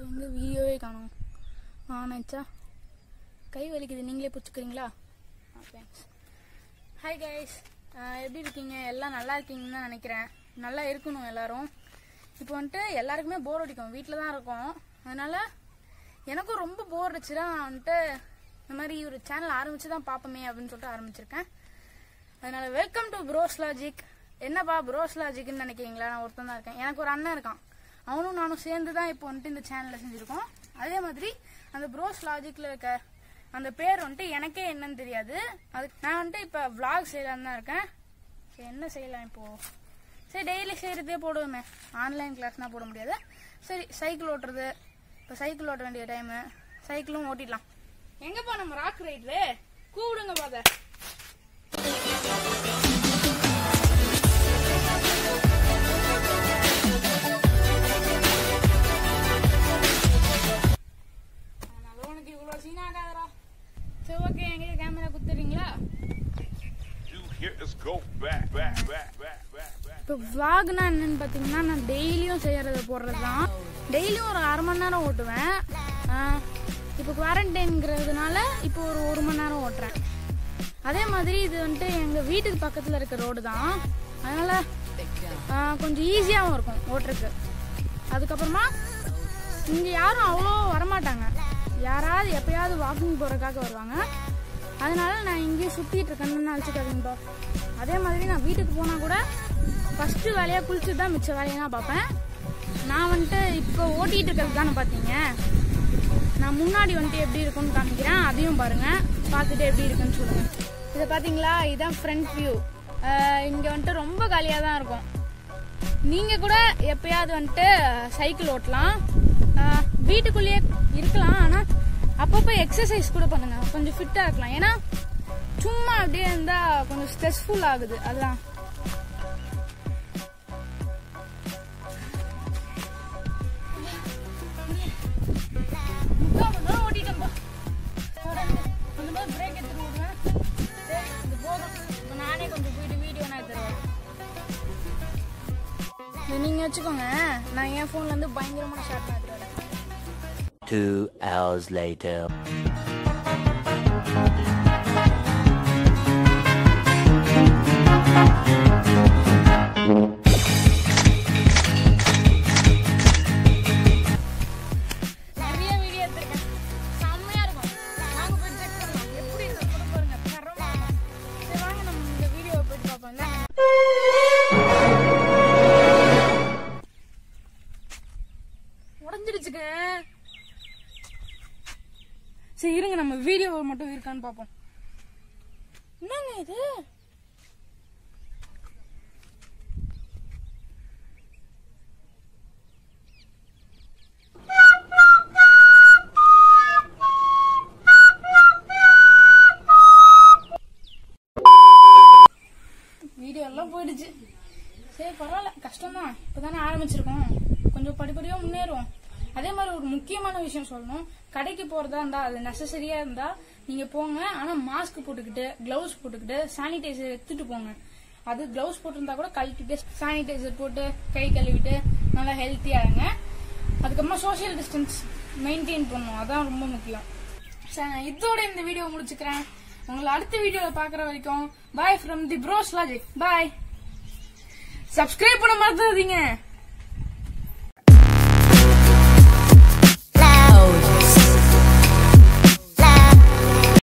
எங்க வீடியோவே காணும் ஆனாச்சா கை வலிக்குது நீங்களே பிடிச்சிக்கிறீங்களா தேங்க்ஸ் ஹாய் கைஸ் எப்படி இருக்கீங்க எல்லாம் நல்லா இருக்கீங்கன்னு தான் நினைக்கிறேன் நல்லா இருக்கணும் எல்லாரும் இப்போ வந்துட்டு எல்லாருக்குமே போர் அடிக்கும் வீட்டில் தான் இருக்கோம் அதனால எனக்கும் ரொம்ப போர் அடிச்சுனா வந்துட்டு இந்த மாதிரி ஒரு சேனல் ஆரம்பிச்சு தான் பார்ப்போமே அப்படின்னு சொல்லிட்டு ஆரம்பிச்சிருக்கேன் அதனால வெல்கம் டு ப்ரோஸ் லாஜிக் என்னப்பா ப்ரோஸ் லாஜிக்னு நினைக்கிறீங்களா நான் ஒருத்தன் தான் இருக்கேன் எனக்கு ஒரு அண்ணன் இருக்கான் அவனும் நானும் சேர்ந்து தான் இப்போ வந்துட்டு இந்த சேனலில் செஞ்சுருக்கோம் அதே மாதிரி அந்த ப்ரோஸ் லாஜிக்கில் இருக்க அந்த பேர் வந்துட்டு எனக்கே என்னன்னு தெரியாது அது நான் வந்துட்டு இப்போ vlog செய்யலான்னு தான் இருக்கேன் சரி என்ன செய்யலாம் இப்போ சரி டெய்லி செய்கிறதே போடுவோமே ஆன்லைன் கிளாஸ்னா போட முடியாது சரி சைக்கிள் ஓட்டுறது இப்போ சைக்கிள் ஓட்ட வேண்டிய டைமு சைக்கிளும் ஓட்டிடலாம் எங்கப்பா நம்ம ராக் ரைடரு கூப்பிடுங்க பாத அதனால உனக்கு இவ்வளோ சீன் ஆகாதடா சரி ஓகே என்கிட்ட கேமரா குத்துறீங்களா Do here is go back, back, back, back, back, back. இப்போ vlogனா என்னன்னு பார்த்தீங்கன்னா நான் டெய்லியும் செய்யறத போடுறது தான் டெய்லியும் ஒரு அரை மணி நேரம் ஓட்டுவேன் ஆஹ் இப்போ குவாரண்டைன்ங்கிறதுனால இப்போ ஒரு ஒரு மணி நேரம் ஓட்டுறேன் அதே மாதிரி இது வந்துட்டு எங்கள் வீட்டுக்கு பக்கத்தில் இருக்க ரோடு தான் அதனால ஆஹ் கொஞ்சம் ஈஸியாகவும் இருக்கும் ஓட்டுறதுக்கு அதுக்கப்புறமா இங்கே யாரும் அவ்வளோ வரமாட்டாங்க யாராவது எப்பயாவது வாக்கிங் போகிறதுக்காக வருவாங்க அதனால நான் இங்கேயும் சுற்றிட்டு இருக்கேன்னு நினச்சிக்காதீங்கப்பா அதே மாதிரி நான் வீட்டுக்கு போனால் கூட ஃபஸ்ட்டு வேலையாக குளிச்சுட்டு தான் மிச்ச வேலையெல்லாம் பார்ப்பேன் நான் வந்துட்டு இப்போ ஓட்டிகிட்டு இருக்கிறது தானே பார்த்தீங்க நான் முன்னாடி வந்துட்டு எப்படி இருக்கும்னு காமிக்கிறேன் அதையும் பாருங்க பார்த்துட்டு எப்படி இருக்குன்னு சொல்லுங்க இதை பார்த்தீங்களா இதுதான் ஃப்ரண்ட் வியூ இங்கே வந்துட்டு ரொம்ப காலியாக தான் இருக்கும் நீங்க கூட எப்பயாவது வந்துட்டு சைக்கிள் ஓட்டலாம் ஆஹ் வீட்டுக்குள்ளேயே இருக்கலாம் ஆனா அப்பப்போ எக்ஸசைஸ் கூட பண்ணுங்க கொஞ்சம் ஃபிட்டா இருக்கலாம் ஏன்னா சும்மா அப்படியே இருந்தா கொஞ்சம் ஸ்ட்ரெஸ்ஃபுல் ஆகுது அதுதான் முக்கால் மணி நேரம் ஓட்டிட்டேன்பா. தொடர்ந்து. கொஞ்சம் போது break எடுத்துட்டு விடுவேன். சரி, இது போதும். இப்ப நானே கொஞ்சம் போயிட்டு வீடியோ நான் எடுத்துருவேன் இது நீங்க வச்சுக்கோங்க நான் என் போன்ல இருந்து பயங்கரமான ஷாட் பார்த்துட்டு வரேன் Two hours later. நிறைய வீடியோ எடுத்திருக்கேன் செம்மையா இருக்கும் வாங்க போய் செக் பண்ணலாம் எப்படி இருக்கு கூட பாருங்க தரமா இருக்கும். சரி வாங்க நம்ம இந்த வீடியோவை போய் பார்ப்போம் இந்தாங்க. உடைஞ்சிடுச்சுங்க சரி இருங்க நம்ம வீடியோ மட்டும் இருக்கான்னு பார்ப்போம் என்னங்க இது வீடியோ எல்லாம் போயிடுச்சு சரி பரவாயில்ல கஷ்டம்தான் இப்பதானே ஆரம்பிச்சிருக்கோம் கொஞ்சம் படிப்படியா முன்னேறுவோம் அதே மாதிரி ஒரு முக்கியமான விஷயம் சொல்லணும் கடைக்கு போறதா இருந்தா அது நெசசரியா இருந்தா நீங்க போங்க ஆனா மாஸ்க் போட்டுக்கிட்டு கிளவுஸ் போட்டுக்கிட்டு சானிடைசர் எடுத்துட்டு போங்க அது கிளவுஸ் போட்டிருந்தா கூட கழட்டிட்டு சானிடைசர் போட்டு கை கழுவிட்டு நல்லா ஹெல்த்தியா இருங்க அதுக்கப்புறமா சோஷியல் டிஸ்டன்ஸ் மெயின்டைன் பண்ணணும் அதான் ரொம்ப முக்கியம் சரி, நான் இதோட இந்த வீடியோ முடிச்சுக்கிறேன் உங்களை அடுத்த வீடியோல பாக்குற வரைக்கும் bye from the bros logic bye subscribe பண்ண மறந்துடாதீங்க